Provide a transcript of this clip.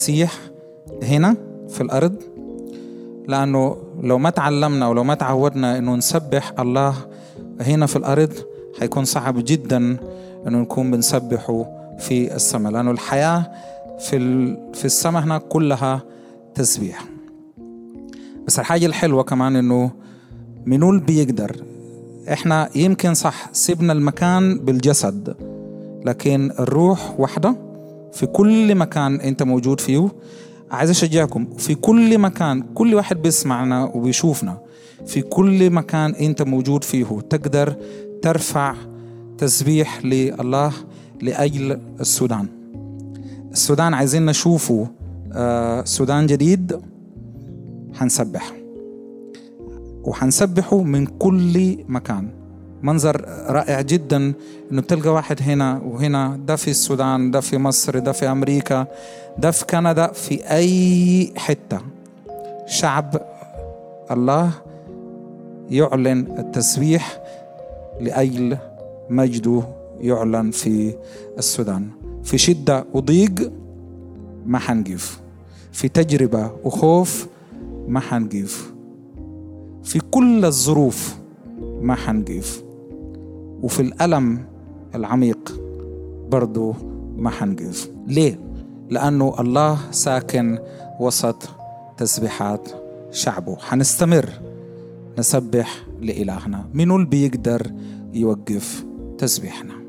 المسيح هنا في الأرض لأنه لو ما تعلمنا ولو ما تعودنا إنه نسبح الله هنا في الأرض هيكون صعب جدا إنه نكون بنسبحه في السماء لأنه الحياة في في السماء هنا كلها تسبيح بس الحاجة الحلوة كمان إنه منول بيقدر إحنا يمكن صح سيبنا المكان بالجسد لكن الروح واحدة في كل مكان أنت موجود فيه عايز أشجعكم في كل مكان كل واحد بيسمعنا وبيشوفنا في كل مكان أنت موجود فيه تقدر ترفع تسبيح لله لأجل السودان السودان عايزين نشوفه آه سودان جديد حنسبح وحنسبحه من كل مكان منظر رائع جدا انه بتلقى واحد هنا وهنا ده في السودان ده في مصر ده في امريكا ده في كندا في اي حته شعب الله يعلن التسبيح لاجل مجده يعلن في السودان في شده وضيق ما حنقف في تجربه وخوف ما حنقف في كل الظروف ما حنقف وفي الألم العميق برضو ما حنقف ليه؟ لأنه الله ساكن وسط تسبيحات شعبه حنستمر نسبح لإلهنا منو اللي بيقدر يوقف تسبيحنا